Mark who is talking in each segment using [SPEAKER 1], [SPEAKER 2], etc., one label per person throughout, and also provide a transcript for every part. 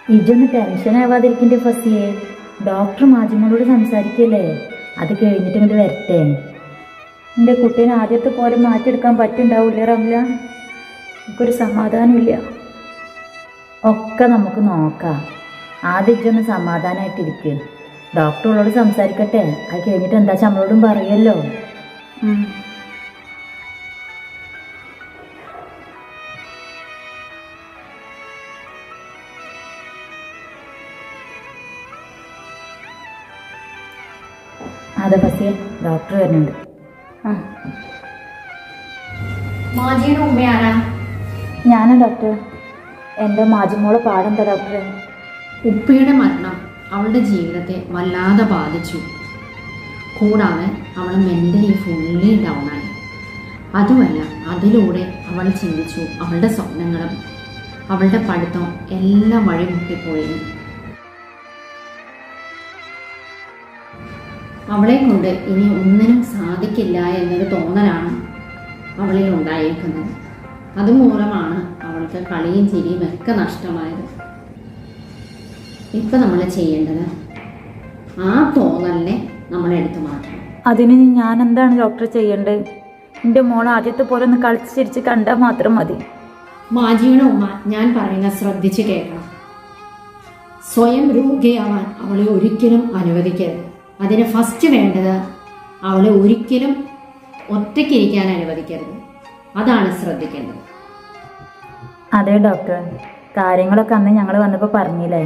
[SPEAKER 1] ഇജൊന്ന് tension ആവാതിരിക്കണ്ടേ ഫസിയെ doctor മാജിമോളോട് സംസാരിക്കല്ലേ അത് കഴിഞ്ഞിട്ട് ഇങ്ങോട്ട് വരട്ടെ എൻ്റെ കുട്ടീനെ ആദ്യത്തെ പോലെ മാറ്റിയെടുക്കാൻ പറ്റുണ്ടാവില്ല റംല എനിക്കൊരു സമാധാനമില്ല ഒക്കെ നമുക്ക് നോക്കാം ആദ്യം ഇജൊന്ന് സമാധാനമായിട്ടിരിക്കുക ഡോക്ടറോട് സംസാരിക്കട്ടെ അത് കഴിഞ്ഞിട്ട് എന്താ നമ്മളോടും പറയല്ലോ ഉം. അതെ ഫസിയ ഡോക്ടർ വരുന്നുണ്ട് ആ
[SPEAKER 2] മാജിയുടെ ഉമ്മയാരാ
[SPEAKER 1] ഞാനാ ഡോക്ടർ എൻ്റെ മാജിമോളെ പാടെന്താ ഡോക്ടറെ
[SPEAKER 2] ഉപ്പയുടെ മരണം അവളുടെ ജീവിതത്തെ വല്ലാതെ ബാധിച്ചു കൂടാതെ അവൾ മെൻ്റലി ഫുള്ളി ഡൗൺ ആയി അതുമല്ല അതിലൂടെ അവൾ ചിന്തിച്ചു അവളുടെ സ്വപ്നങ്ങളും അവളുടെ പഠിത്തം എല്ലാം വഴിമുട്ടിപ്പോയി അവളെ കൊണ്ട് ഇനി ഒന്നിനും സാധിക്കില്ല എന്നൊരു തോന്നലാണ് അവളിൽ ഉണ്ടായിരിക്കുന്നത് അതുമൂലമാണ് അവൾക്ക് കളിയും ചിരിയും ഒക്കെ നഷ്ടമായത് ഇപ്പം നമ്മൾ ചെയ്യേണ്ടത് ആ തോന്നലിനെ നമ്മൾ എടുത്തു മാറ്റണം
[SPEAKER 1] അതിന് ഞാൻ എന്താണ് ഡോക്ടർ ചെയ്യേണ്ടത് എൻ്റെ മോൾ ആദ്യത്തെ പോലെ ഒന്ന് കളിച്ച് ചിരിച്ച് കണ്ടാൽ മാത്രം മതി
[SPEAKER 2] മാജിയുടെ ഉമ്മ ഞാൻ പറയുന്ന ശ്രദ്ധിച്ച് കേൾക്കണം സ്വയം രോഗിയാവാൻ അവളെ ഒരിക്കലും അനുവദിക്കരുത് അതിന് ഫസ്റ്റ് വേണ്ടത് അവളെ ഒരിക്കലും ഒറ്റയ്ക്കിരിക്കാൻ അനുവദിക്കരുത് അതാണ് ശ്രദ്ധിക്കേണ്ടത്
[SPEAKER 1] അതെ ഡോക്ടർ കാര്യങ്ങളൊക്കെ അന്ന് ഞങ്ങൾ വന്നപ്പോൾ പറഞ്ഞില്ലേ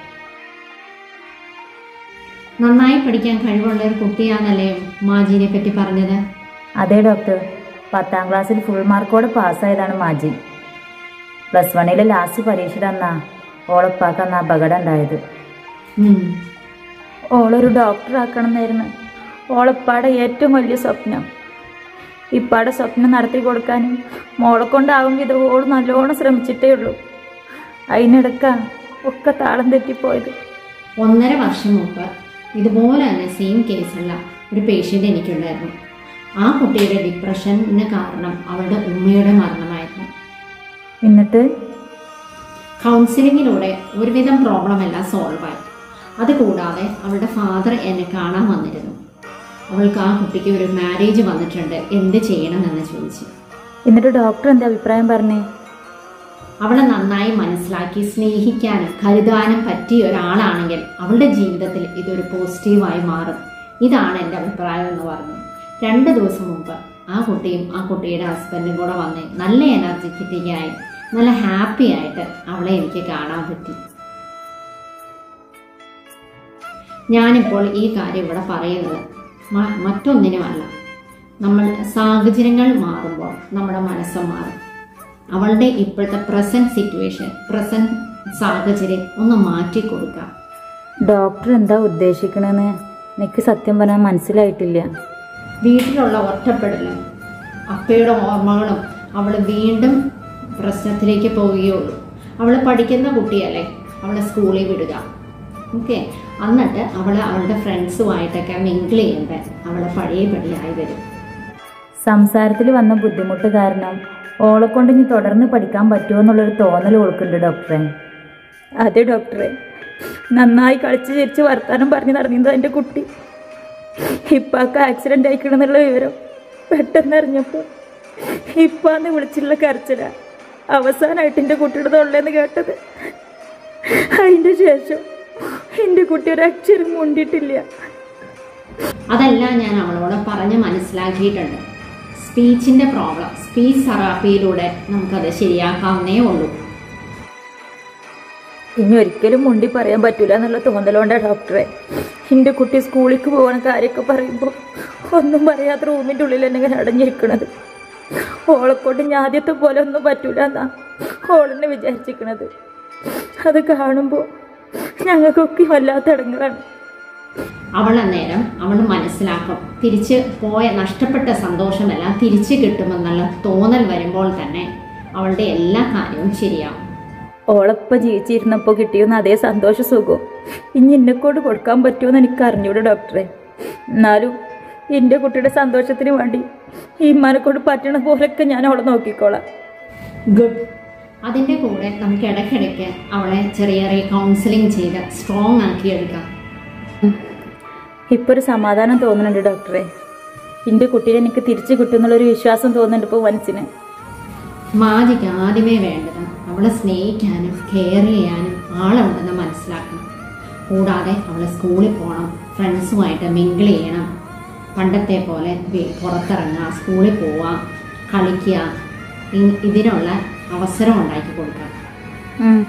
[SPEAKER 2] നന്നായി പഠിക്കാൻ കഴിവുള്ള ഒരു കുട്ടിയാണല്ലേ മാജിനെ പറ്റി പറഞ്ഞത്
[SPEAKER 1] അതെ ഡോക്ടർ പത്താം ക്ലാസ്സിൽ ഫുൾ മാർക്കോടെ പാസ്സായതാണ് മാജി പ്ലസ് വണ്ണിലെ ലാസ്റ്റ് പരീക്ഷയുടെ അന്നാ ഓളപ്പാക്ക് അന്ന് അപകടം ഉണ്ടായത്
[SPEAKER 2] ഉം.
[SPEAKER 1] ഓളൊരു ഡോക്ടർ ആക്കണം എന്നായിരുന്നു ഓളപ്പാടെ ഏറ്റവും വലിയ സ്വപ്നം ഇപ്പാടെ സ്വപ്നം നടത്തി കൊടുക്കാനും മോളെ കൊണ്ടാവും വിധം ഓൾ നല്ലോണം ശ്രമിച്ചിട്ടേ ഉള്ളൂ അതിനിടക്കാ ഒക്കെ താളം തെറ്റിപ്പോയത്
[SPEAKER 2] ഒന്നര വർഷം മുമ്പ് ഇതുപോലെ തന്നെ സെയിം കേസുള്ള ഒരു പേഷ്യൻ്റ് എനിക്കുണ്ടായിരുന്നു ആ കുട്ടിയുടെ ഡിപ്രഷന് കാരണം അവളുടെ ഉമ്മയുടെ മരണമായിരുന്നു
[SPEAKER 1] എന്നിട്ട്
[SPEAKER 2] കൗൺസിലിങ്ങിലൂടെ ഒരുവിധം പ്രോബ്ലം എല്ലാം സോൾവ് ആയി അതുകൂടാതെ അവളുടെ ഫാദർ എന്നെ കാണാൻ വന്നിരുന്നു അവൾക്ക് ആ കുട്ടിക്ക് ഒരു മാരേജ് വന്നിട്ടുണ്ട് എന്ത് ചെയ്യണമെന്ന് ചോദിച്ചു
[SPEAKER 1] എന്നിട്ട് ഡോക്ടർ എന്താ അഭിപ്രായം പറഞ്ഞേ
[SPEAKER 2] അവളെ നന്നായി മനസ്സിലാക്കി സ്നേഹിക്കാനും കരുതാനും പറ്റിയ ഒരാളാണെങ്കിൽ അവളുടെ ജീവിതത്തിൽ ഇതൊരു പോസിറ്റീവായി മാറും ഇതാണ് എൻ്റെ അഭിപ്രായം എന്ന് പറഞ്ഞു രണ്ട് ദിവസം മുമ്പ് ആ കുട്ടിയും ആ കുട്ടിയുടെ ഹസ്ബൻഡും കൂടെ വന്ന് നല്ല എനർജറ്റിക്കായി നല്ല ഹാപ്പി ആയിട്ട് അവളെ എനിക്ക് കാണാൻ പറ്റി ഞാനിപ്പോൾ ഈ കാര്യം ഇവിടെ പറയുന്നത് മ- മറ്റൊന്നിനുമല്ല നമ്മൾ സാഹചര്യങ്ങൾ മാറുമ്പോൾ നമ്മുടെ മനസ്സ് മാറും അവളുടെ ഇപ്പോഴത്തെ പ്രസന്റ് സിറ്റുവേഷൻ പ്രസന്റ് സാഹചര്യം ഒന്ന് മാറ്റി കൊടുക്കാം
[SPEAKER 1] ഡോക്ടർ എന്താ ഉദ്ദേശിക്കണമെന്ന് എനിക്ക് സത്യം പറഞ്ഞാൽ മനസ്സിലായിട്ടില്ല
[SPEAKER 2] വീട്ടിലുള്ള ഒറ്റപ്പെടലും അപ്പയുടെ ഓർമ്മകളും അവൾ വീണ്ടും പ്രശ്നത്തിലേക്ക് പോവുകയുള്ളൂ അവൾ പഠിക്കുന്ന കുട്ടിയല്ലേ അവളെ സ്കൂളിൽ വിടുക ഓക്കെ എന്നിട്ട് അവൾ അവളുടെ ഫ്രണ്ട്സുമായിട്ടൊക്കെ മിങ്കിൾ ചെയ്യുമ്പോൾ അവളെ പഴയ പടിയായി വരും
[SPEAKER 1] സംസാരത്തിൽ വന്ന ബുദ്ധിമുട്ട് കാരണം ഓളെ കൊണ്ട് ഇനി തുടർന്ന് പഠിക്കാൻ പറ്റുമോ എന്നുള്ളൊരു തോന്നൽ ഓൾക്കുണ്ട് ഡോക്ടറെ അതെ ഡോക്ടറെ നന്നായി കളിച്ച് ചിരിച്ച് വർത്താനം പറഞ്ഞു നടന്നത് എൻ്റെ കുട്ടി ഇപ്പാക്ക് ആക്സിഡൻ്റ് ആയിക്കണമെന്നുള്ള വിവരം പെട്ടെന്ന് അറിഞ്ഞപ്പോൾ ഇപ്പാന്ന് വിളിച്ചുള്ള കരച്ചില അവസാനമായിട്ട് എൻ്റെ കുട്ടിയുടെ തൊള്ളേന്ന് കേട്ടത് അതിൻ്റെ ശേഷം എൻ്റെ കുട്ടി ഒരു അക്ഷരം മുണ്ടിയിട്ടില്ല
[SPEAKER 2] അതെല്ലാം ഞാൻ അവളോട് പറഞ്ഞ് മനസ്സിലാക്കിയിട്ടുണ്ട് സ്പീച്ചിൻ്റെ പ്രോബ്ലം സ്പീച്ച് തെറാപ്പിയിലൂടെ നമുക്കത് ശരിയാക്കാവുന്നേ ഉള്ളൂ
[SPEAKER 1] ഇനി ഒരിക്കലും മുണ്ടി പറയാൻ പറ്റൂല എന്നുള്ള തോന്നലുകൊണ്ടാണ് ഡോക്ടറെ എൻ്റെ കുട്ടി സ്കൂളിലേക്ക് പോകണ കാര്യമൊക്കെ പറയുമ്പോൾ ഒന്നും പറയാത്ത റൂമിൻ്റെ ഉള്ളിൽ തന്നെ ഇങ്ങനെ അടഞ്ഞിരിക്കണത് ഓളെക്കൊണ്ട് ഞാൻ ആദ്യത്തെ പോലെ ഒന്നും പറ്റൂല എന്നാ ഓളെന്നെ വിചാരിച്ചിരിക്കണത് അത് കാണുമ്പോൾ ഞങ്ങൾക്കൊക്കെ വല്ലാത്ത ഇടങ്ങളാണ്
[SPEAKER 2] അവൾ അന്നേരം അവൾ മനസ്സിലാക്കും തിരിച്ച് പോയ നഷ്ടപ്പെട്ട സന്തോഷമെല്ലാം തിരിച്ച് കിട്ടുമെന്നുള്ള തോന്നൽ വരുമ്പോൾ തന്നെ അവളുടെ എല്ലാ കാര്യവും ശരിയാവും
[SPEAKER 1] ഓളപ്പം ജീവിച്ചിരുന്നപ്പോൾ കിട്ടിയെന്ന് അതേ സന്തോഷ സുഖവും ഇനി എന്നെക്കൊണ്ട് കൊടുക്കാൻ പറ്റുമെന്ന് എനിക്ക് അറിഞ്ഞൂടെ ഡോക്ടറെ എന്നാലും എൻ്റെ കുട്ടിയുടെ സന്തോഷത്തിന് വേണ്ടി ഈ ഇമ്മാനെ കൊണ്ട് പറ്റണ പോലെയൊക്കെ ഞാൻ അവളെ നോക്കിക്കോളാം
[SPEAKER 2] ഗുഡ് അതിൻ്റെ കൂടെ നമുക്ക് ഇടയ്ക്കിടയ്ക്ക് അവളെ ചെറിയ ചെറിയ കൗൺസിലിംഗ് ചെയ്ത് സ്ട്രോങ് ആക്കിയെടുക്കാം
[SPEAKER 1] ഇപ്പോൾ ഒരു സമാധാനം തോന്നുന്നുണ്ട് ഡോക്ടറെ എൻ്റെ കുട്ടീനെ എനിക്ക് തിരിച്ചു കിട്ടുമെന്നുള്ളൊരു വിശ്വാസം തോന്നുന്നുണ്ട് ഇപ്പോൾ മനസ്സിന്
[SPEAKER 2] മാജിക്ക് ആദ്യമേ വേണ്ടത് അവളെ സ്നേഹിക്കാനും കെയർ ചെയ്യാനും ആളുണ്ടെന്ന് മനസ്സിലാക്കണം കൂടാതെ അവളെ സ്കൂളിൽ പോകണം ഫ്രണ്ട്സുമായിട്ട് മിങ്കിൾ ചെയ്യണം പണ്ടത്തെ പോലെ വെ- പുറത്തിറങ്ങുക സ്കൂളിൽ പോവുക കളിക്കുക ഇ- ഇതിനുള്ള അവസരം ഉണ്ടാക്കി കൊടുക്കുക
[SPEAKER 1] ഉം.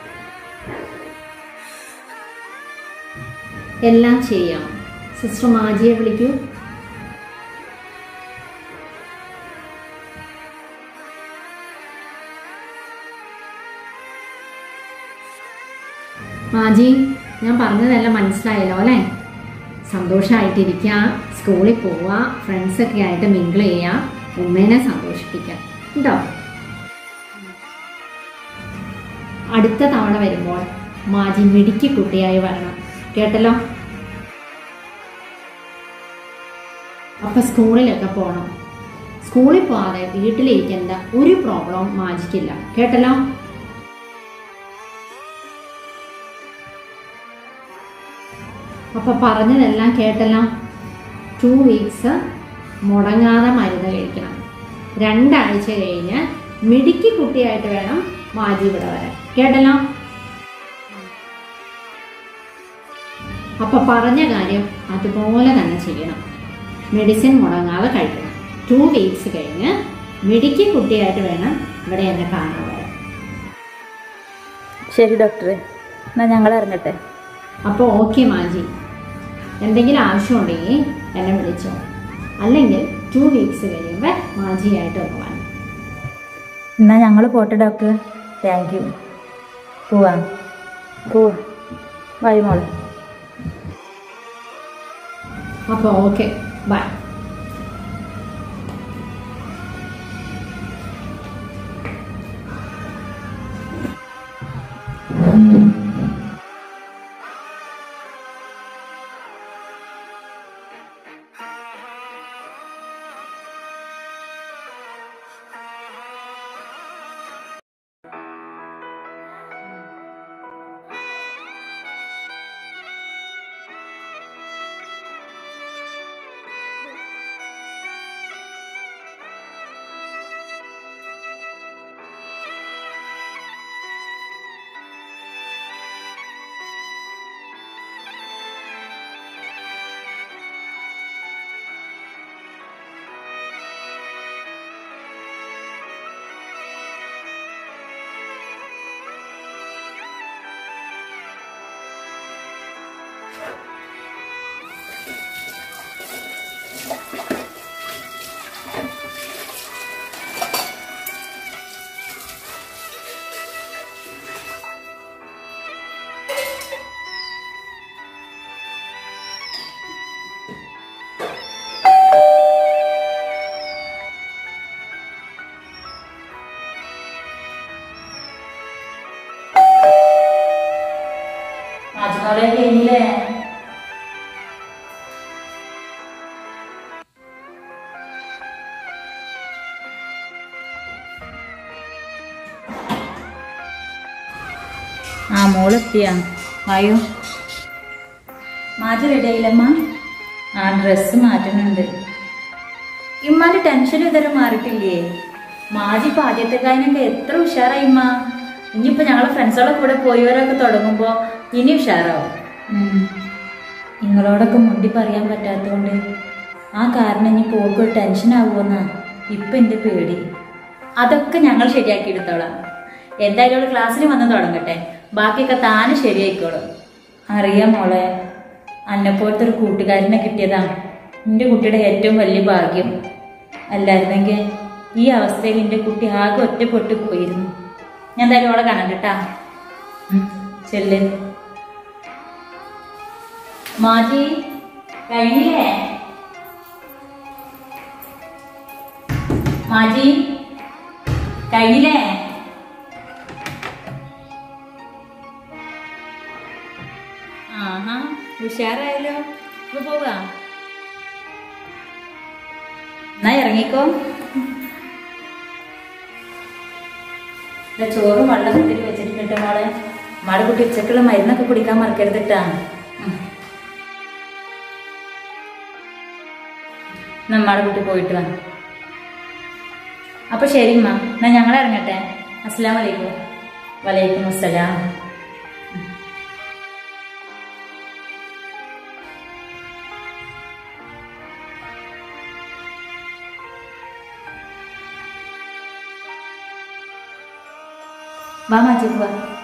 [SPEAKER 2] എല്ലാം ചെയ്യാം സിസ്റ്റർ മാജിയെ വിളിക്കൂ മാജി ഞാൻ പറഞ്ഞതെല്ലാം മനസ്സിലായല്ലോ അല്ലേ സന്തോഷമായിട്ടിരിക്കുക സ്കൂളിൽ പോവുക ഫ്രണ്ട്സൊക്കെ ആയിട്ട് മിങ്കിൾ ചെയ്യുക ഉമ്മേനെ സന്തോഷിപ്പിക്കുക കേട്ടോ അടുത്ത തവണ വരുമ്പോൾ മാജി മിടുക്കി കുട്ടിയായി വരണം കേട്ടല്ലോ അപ്പൊ സ്കൂളിലൊക്കെ പോകണം സ്കൂളിൽ പോവാതെ വീട്ടിലിരിക്കേണ്ട ഒരു പ്രോബ്ലവും മാജിക്കില്ല കേട്ടല്ലോ അപ്പൊ പറഞ്ഞതെല്ലാം കേട്ടല്ലോ ടു വീക്സ് മുടങ്ങാതെ മരുന്ന് കഴിക്കണം രണ്ടാഴ്ച കഴിഞ്ഞ് മിടുക്കി കുട്ടിയായിട്ട് വേണം മാജി ഇവിടെ വരാൻ കേട്ടല്ലോ അപ്പൊ പറഞ്ഞ കാര്യം അതുപോലെ തന്നെ ചെയ്യണം മെഡിസിൻ മുടങ്ങാതെ കഴിക്കണം ടു വീക്സ് കഴിഞ്ഞ് മിടുക്കി കുട്ടിയായിട്ട് വേണം ഇവിടെ എന്നെ കാണാൻ വരാൻ
[SPEAKER 1] ശരി ഡോക്ടറെ എന്നാൽ ഞങ്ങൾ ഇറങ്ങട്ടെ
[SPEAKER 2] അപ്പോൾ ഓക്കെ മാജി എന്തെങ്കിലും ആവശ്യമുണ്ടെങ്കിൽ എന്നെ വിളിച്ചോ അല്ലെങ്കിൽ ടു വീക്സ് കഴിയുമ്പോൾ മാജിയായിട്ട് ഒന്ന് വരണം
[SPEAKER 1] എന്നാൽ ഞങ്ങൾ പോട്ടെ ഡോക്ടർ താങ്ക് യു പോവാം പോവാം ബൈ മോളെ
[SPEAKER 2] അപ്പോൾ ഓക്കെ ബൈ
[SPEAKER 1] മാജിമോളെ കഴിഞ്ഞില്ലേ ആ മോളെത്തിയാ വായു മാജി റെഡി ആയില്ലമ്മ ആ ഡ്രസ്സ് മാറ്റുന്നുണ്ട് ഇമ്മാന്റെ ടെൻഷൻ ഇതുവരെ മാറിയിട്ടില്ലേ മാജി ഇപ്പൊ ആദ്യത്തെ കായനൊക്കെ എത്ര ഉഷാറായി ഇമ്മ ഇനിയിപ്പോ ഞങ്ങളെ ഫ്രണ്ട്സുകളെ കൂടെ പോയവരൊക്കെ തുടങ്ങുമ്പോ ഇനി ഉഷാറാവും നിങ്ങളോടൊക്കെ മുണ്ടി പറയാൻ പറ്റാത്തതുകൊണ്ട് ആ കാരണം ഇനി പോക്ക് ഒരു ടെൻഷൻ ആവുമെന്നാ ഇപ്പൊ എന്റെ പേടി അതൊക്കെ ഞങ്ങൾ ശരിയാക്കി എടുത്തോളാം എന്തായാലും അവള് ക്ലാസ്സിൽ വന്ന് തുടങ്ങട്ടെ ബാക്കിയൊക്കെ താനെ ശരിയായിക്കോളും അറിയാം മോളെ അന്നെപ്പോലത്തെ ഒരു കൂട്ടുകാരനെ കിട്ടിയതാ എൻ്റെ കുട്ടിയുടെ ഏറ്റവും വലിയ ഭാഗ്യം അല്ലായിരുന്നെങ്കിൽ ഈ അവസ്ഥയിൽ എൻ്റെ കുട്ടി ആകെ ഒറ്റപ്പെട്ടു പോയിരുന്നു ഞാൻ എന്തായാലും അവളെ കാണണ്ടട്ടാ ചെല്ല് മാജി കഴിഞ്ഞില്ലേ മാജി കഴിഞ്ഞില്ലേ ആഹാ ഉഷാറായല്ലോ ഇപ്പൊ പോവാ എന്നാ ഇറങ്ങിക്കോ ഇതാ ചോറും വെള്ളം കുത്തിരി വെച്ചിട്ടുണ്ട് മോളെ മാടെ കുട്ടി ഉച്ചക്കുള്ള മരുന്നൊക്കെ കുടിക്കാൻ മറക്കരുത് കേട്ടാ നമ്മാടെ കുട്ടി പോയിട്ട് വാ അപ്പൊ ശരി ഉമ്മ എന്നാ ഞങ്ങൾ ഇറങ്ങട്ടെ അസ്സലാം വലൈക്കും വലൈക്കും അസ്സലാം വാ മാറ്റിക്ക് വാ